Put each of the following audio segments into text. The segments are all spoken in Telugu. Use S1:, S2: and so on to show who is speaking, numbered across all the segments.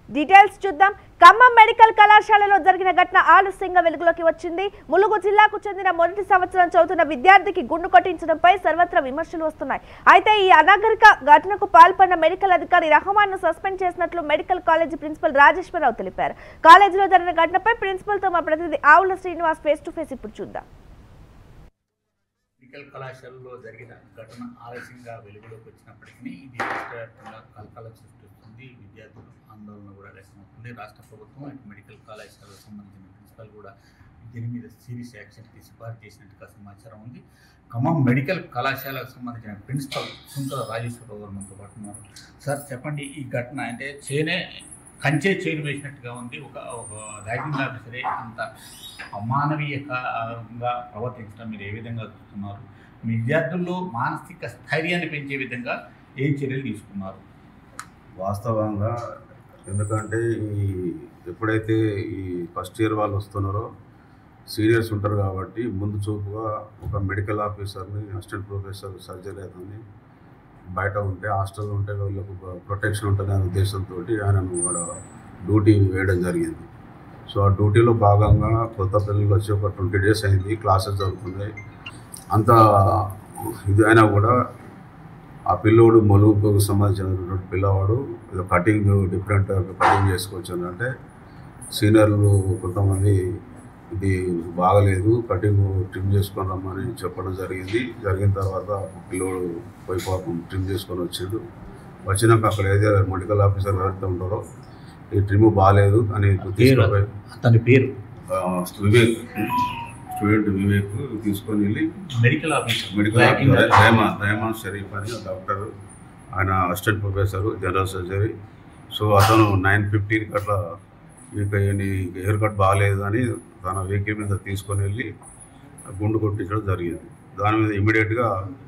S1: డీటెయిల్స్ చూద్దాం ఖమ్మం మెడికల్ కళాశాలలో జరిగిన ఘటన ఆలస్యంగా వెలుగులోకి వచ్చింది ములుగు జిల్లాకు చెందిన మొదటి సంవత్సరం చదువుతున్న విద్యార్థికి గుండు కొట్టించడంపై సర్వత్రా విమర్శలు వస్తున్నాయి అయితే ఈ అనాగరిక ఘటనకు పాల్పడిన మెడికల్ అధికారి రహమాన్ ను సస్పెండ్ చేసినట్లు మెడికల్ కాలేజీ ప్రిన్సిపల్ రాజేశ్వరరావు తెలిపారు కాలేజీలో జరిగిన ఘటనపై ప్రిన్సిపల్ తో మా ప్రతినిధి ఆవుల శ్రీనివాస్ ఫేస్ టు ఫేస్ ఇప్పుడు చూద్దాం
S2: మెడికల్ కళాశాలలో జరిగిన ఘటన ఆలస్యంగా వెలుగులోకి వచ్చినప్పటికీ ఇది రాష్ట్రవ్యాప్తంగా కలకలం సృష్టిస్తుంది విద్యార్థులు ఆందోళన కూడా వ్యక్తమవుతుంది రాష్ట్ర ప్రభుత్వం అటు మెడికల్ కళాశాలకు సంబంధించిన ప్రిన్సిపల్ కూడా దీని మీద సీరియస్ యాక్షన్కి సిఫార్సు చేసినట్టుగా సమాచారం ఉంది ఖమ్మం మెడికల్ కళాశాలకు సంబంధించిన ప్రిన్సిపల్ సుంకర రాజేశ్వరరావు గారు మనతో పాటు ఉన్నారు సార్ చెప్పండి ఈ ఘటన అంటే చేనే కంచే చేను వేసినట్టుగా ఉంది ఒక ఒక ర్యాగింగ్ ఆఫీసరే అంత అమానవీయంగా ప్రవర్తించడం మీరు ఏ విధంగా చూస్తున్నారు మీ విద్యార్థుల్లో మానసిక స్థైర్యాన్ని పెంచే విధంగా ఏం చర్యలు తీసుకున్నారు
S3: వాస్తవంగా ఎందుకంటే ఈ ఎప్పుడైతే ఈ ఫస్ట్ ఇయర్ వాళ్ళు వస్తున్నారో సీనియర్స్ ఉంటారు కాబట్టి ముందు చూపుగా ఒక మెడికల్ ఆఫీసర్ని అసిస్టెంట్ ప్రొఫెసర్ సర్జరీ అతన్ని బయట ఉంటే హాస్టల్లో ఉంటే వీళ్ళకు ప్రొటెక్షన్ ఉంటుంది అనే ఉద్దేశంతో ఆయనను వాడు డ్యూటీ వేయడం జరిగింది సో ఆ డ్యూటీలో భాగంగా కొత్త పిల్లలు వచ్చి ఒక ట్వంటీ డేస్ అయింది క్లాసెస్ జరుగుతున్నాయి అంత ఇది అయినా కూడా ఆ పిల్లోడు మలుగుకు సంబంధించినటువంటి పిల్లవాడు ఏదో కటింగ్ డిఫరెంట్ కటింగ్ చేసుకోవచ్చు అంటే సీనియర్లు కొంతమంది ఇది బాగలేదు కటింగ్ ట్రిమ్ చేసుకొని రమ్మని చెప్పడం జరిగింది జరిగిన తర్వాత పిల్లోడు పోయి పాపం ట్రిమ్ చేసుకొని వచ్చిండు వచ్చినాక అక్కడ ఏదో మెడికల్ ఆఫీసర్ ఎవరైతే ఉంటారో ఈ ట్రిమ్ బాగాలేదు అని తీసుకుపోయి
S2: అతని పేరు
S3: ఆ, వివేక్ స్టూడెంట్ వివేక్ తీసుకొని వెళ్ళి
S2: medical officer
S3: medical
S2: ragging
S3: officer
S2: officer.
S3: Rehman Rehman Sharif అని ఒక డాక్టర్ ఆయన assistant professor general surgery so అతను నైన్ ఫిఫ్టీన్ అట్లా ఇక నీ హెయిర్ కట్ బాగాలేదు అని తన వెహికల్ మీద తీసుకొని వెళ్ళి గుండు కొట్టించడం జరిగింది దాని మీద ఇమీడియట్గా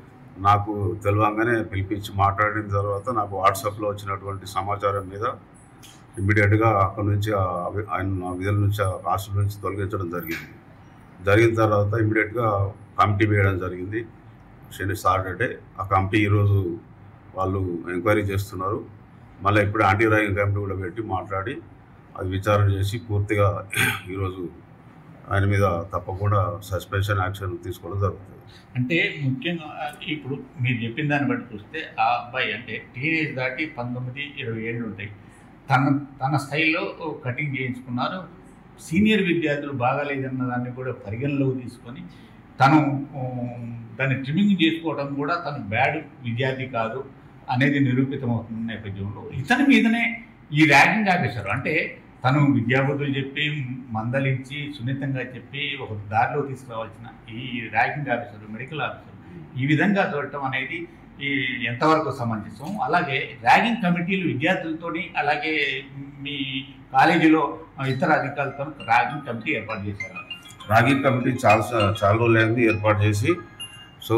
S3: నాకు తెలియంగానే పిలిపించి మాట్లాడిన తర్వాత నాకు వాట్సాప్లో వచ్చినటువంటి సమాచారం మీద ఇమీడియట్గా అక్కడ నుంచి ఆ- ఆయన నా విధుల నుంచి ఆ హాస్టల్ నుంచి తొలగించడం జరిగింది జరిగిన తర్వాత ఇమీడియట్గా కమిటీ వేయడం జరిగింది శని సాటర్డే ఆ కమిటీ ఈరోజు వాళ్ళు ఎంక్వైరీ చేస్తున్నారు మళ్ళీ ఇప్పుడు యాంటీ ర్యాగింగ్ కమిటీ కూడా పెట్టి మాట్లాడి అది విచారణ చేసి పూర్తిగా ఈరోజు ఆయన మీద తప్పకుండా సస్పెన్షన్ యాక్షన్ తీసుకోవడం జరుగుతుంది
S2: అంటే ముఖ్యంగా ఇప్పుడు మీరు చెప్పిన దాన్ని బట్టి చూస్తే ఆ అబ్బాయి అంటే టీనేజ్ దాటి పంతొమ్మిది ఇరవై ఏళ్ళు ఉంటాయి తన తన స్టైల్లో కటింగ్ చేయించుకున్నారు సీనియర్ విద్యార్థులు బాగాలేదన్న దాన్ని కూడా పరిగణలోకి తీసుకొని తను ఉమ్, దాన్ని ట్రిమ్మింగ్ చేసుకోవడం కూడా తను బ్యాడ్ విద్యార్థి కాదు అనేది నిరూపితమవుతున్న నేపథ్యంలో ఇతని మీదనే ఈ ర్యాగింగ్ ఆపేశారు అంటే తను విద్యాబుద్ధులు చెప్పి మందలించి సున్నితంగా చెప్పి ఒక దారిలో తీసుకురావాల్సిన ఈ ర్యాగింగ్ ఆఫీసర్ మెడికల్ ఆఫీసర్ ఈ విధంగా చూడటం అనేది ఈ ఎంతవరకు సమంజసం అలాగే ర్యాగింగ్ కమిటీలు విద్యార్థులతోని అలాగే మీ కాలేజీలో ఇతర అధికారులతో ర్యాగింగ్ కమిటీ ఏర్పాటు చేశారు
S3: రాగింగ్ కమిటీ చాలా చాలా రోజులైంది ఏర్పాటు చేసి సో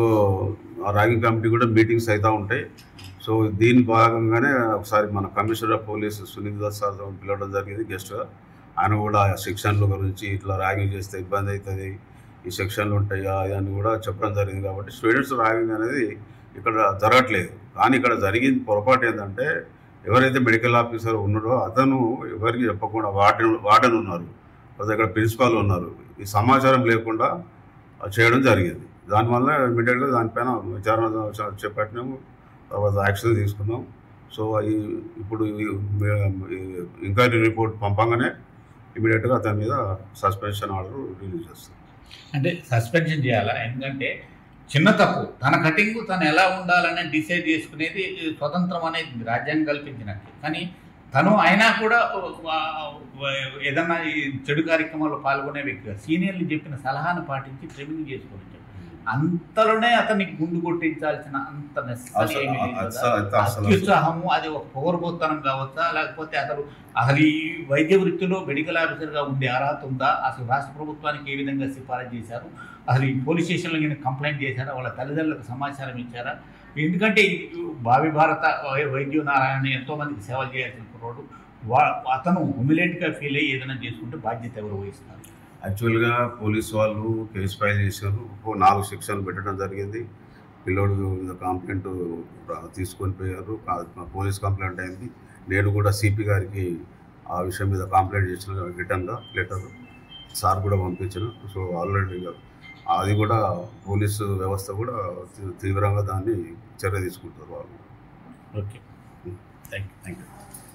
S3: ఆ రాగింగ్ కమిటీ కూడా మీటింగ్స్ అవుతూ ఉంటాయి సో దీని భాగంగానే ఒకసారి మన commissioner of police Sunil Das sir పిలవడం జరిగింది గెస్ట్గా ఆయన కూడా ఆ సెక్షన్ల గురించి ఇట్లా ర్యాగింగ్ చేస్తే ఇబ్బంది అవుతుంది ఈ సెక్షన్లు ఉంటాయా అని కూడా చెప్పడం జరిగింది కాబట్టి స్టూడెంట్స్ ర్యాగింగ్ అనేది ఇక్కడ జరగట్లేదు కానీ ఇక్కడ జరిగింది పొరపాటు ఏంటంటే ఎవరైతే మెడికల్ ఆఫీసర్ ఉన్నారో అతను ఎవరికి చెప్పకుండా వార్డెన్ వార్డెన్ ఉన్నారు తర్వాత ఇక్కడ ప్రిన్సిపాల్ ఉన్నారు ఈ సమాచారం లేకుండా చేయడం జరిగింది దానివల్ల ఇమీడియట్గా దానిపైన విచారణ చ- చేపట్టినాము తర్వాత యాక్షన్ తీసుకున్నాం సో ఈ ఇప్పుడు ఎంక్వైరీ రిపోర్ట్ పంపంగానే ఇమీడియట్గా అతని మీద సస్పెన్షన్ ఆర్డర్ రిలీజ్ చేస్తాం
S2: అంటే సస్పెన్షన్ చేయాలా ఎందుకంటే చిన్న తప్పు తన కటింగ్ తను ఎలా ఉండాలని డిసైడ్ చేసుకునేది స్వతంత్రం అనేది రాజ్యాంగం కల్పించినట్టు కానీ తను అయినా కూడా వా- వా- ఏదన్నా ఈ చెడు కార్యక్రమాల్లో పాల్గొనే వ్యక్తిగా సీనియర్లు చెప్పిన సలహాను పాటించి ట్రిమింగ్ చేసుకోవచ్చు అంతలోనే అతనికి గుండు కొట్టించాల్సిన అంత necessary
S3: అసలు-
S2: ఏమీ లేదు కదా.
S3: అసలు- అయితే అసలు-
S2: అత్యుత్సాహము అది ఒక పొగరబోత్తనం కావచ్చా లేకపోతే అతను అసలు ఈ వైద్య వృత్తిలో మెడికల్ ఆఫీసర్గా ఉండే అర్హత ఉందా అసలు రాష్ట్ర ప్రభుత్వానికి ఏ విధంగా సిఫారసు చేశారు అసలు ఈ పోలీస్ స్టేషన్లో కింద కంప్లైంట్ చేశారా వాళ్ళ తల్లిదండ్రులకు సమాచారం ఇచ్చారా ఎందుకంటే ఈ భావి భారత వై- వైద్య నారాయణ ఎంతో మందికి సేవలు చేయాల్సిన కుర్రోడు వా అతను హ్యూమిలేట్గా ఫీల్ అయ్యి ఏదైనా చేసుకుంటే బాధ్యత ఎవరు వహిస్తారు
S3: యాక్చువల్గా పోలీస్ వాళ్ళు కేసు ఫైల్ చేశారు ఒక నాలుగు సెక్షన్లు పెట్టడం జరిగింది పిల్లోడు మీద కంప్లైంట్ తీసుకొని పోయారు కా- పోలీస్ కంప్లైంట్ అయింది నేను కూడా సిపి గారికి ఆ విషయం మీద కంప్లైంట్ చేసిన రిటర్న్గా లెటర్ సార్ కూడా పంపించిన సో ఆల్రెడీ అది కూడా పోలీసు వ్యవస్థ కూడా తీ- తీవ్రంగా దాన్ని చర్య తీసుకుంటారు వాళ్ళు
S2: okay thank you thank you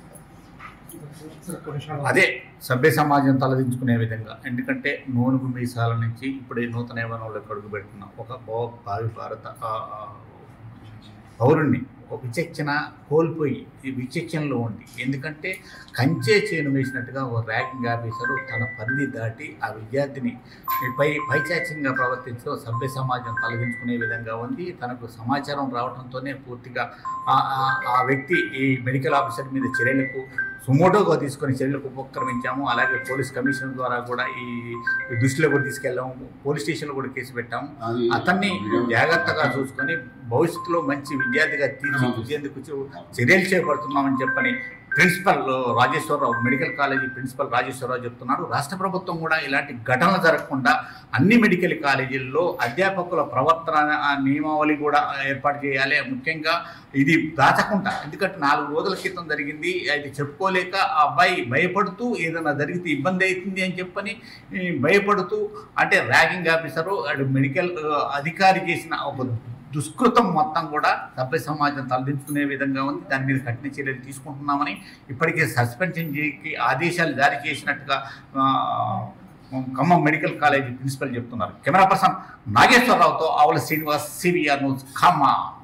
S2: అదే సభ్య సమాజం తలదించుకునే విధంగా ఎందుకంటే నూనెపు మీసాల నుంచి ఇప్పుడే నూతన యవనంలోకి అడుగు పెడుతున్న ఒక భా- భావి భారత ఆ, ఆ, పౌరుణ్ణి ఒక విచక్షణ కోల్పోయి ఈ విచక్షణలో ఉండి ఎందుకంటే కంచే చేను వేసినట్టుగా ఒక ర్యాగింగ్ ఆఫీసరు తన పరిధి దాటి ఆ విద్యార్థిని పై పైచాచ్యంగా ప్రవర్తించడం సభ్య సమాజం తలదించుకునే విధంగా ఉంది తనకు సమాచారం రావడంతోనే పూర్తిగా ఆ- ఆ- ఆ వ్యక్తి ఈ మెడికల్ ఆఫీసర్ మీద చర్యలకు సుమోటోగా తీసుకొని చర్యలకు ఉపక్రమించాము అలాగే పోలీస్ కమిషన్ ద్వారా కూడా ఈ ఈ దృష్టిలో కూడా తీసుకెళ్ళాము పోలీస్ స్టేషన్లో కూడా కేసు పెట్టాము అతన్ని జాగ్రత్తగా చూసుకొని భవిష్యత్తులో మంచి విద్యార్థిగా తీర్చిదిద్దేందుకు చర్యలు చేపడుతున్నామని చెప్పని principal Rajeshwararao medical college principal Rajeshwararao చెప్తున్నారు రాష్ట్ర ప్రభుత్వం కూడా ఇలాంటి ఘటనలు జరగకుండా అన్ని మెడికల్ కాలేజీల్లో అధ్యాపకుల ప్రవర్తన ఆ, నియమావళి కూడా ఏర్పాటు చేయాలి ముఖ్యంగా ఇది దాచకుండా ఎందుకంటే నాలుగు రోజుల క్రితం జరిగింది అది చెప్పుకోలేక ఆ అబ్బాయి భయపడుతూ ఏదైనా జరిగితే ఇబ్బంది అవుతుంది అని చెప్పని ఈ, భయపడుతూ అంటే ర్యాగింగ్ ఆఫీసరు అటు మెడికల్ ఆ, అధికారి చేసిన ఒక దుష్కృతం మొత్తం కూడా సభ్య సమాజం తలదించుకునే విధంగా ఉంది దాని మీద కఠిన చర్యలు తీసుకుంటున్నామని ఇప్పటికే సస్పెన్షన్ చేసి ఆదేశాలు జారీ చేసినట్టుగా ఆ, ఖమ్మం మెడికల్ కాలేజీ ప్రిన్సిపల్ చెప్తున్నారు కెమెరా పర్సన్ నాగేశ్వరరావుతో ఆవుల శ్రీనివాస్ సివిఆర్ న్యూస్ ఖమ్మం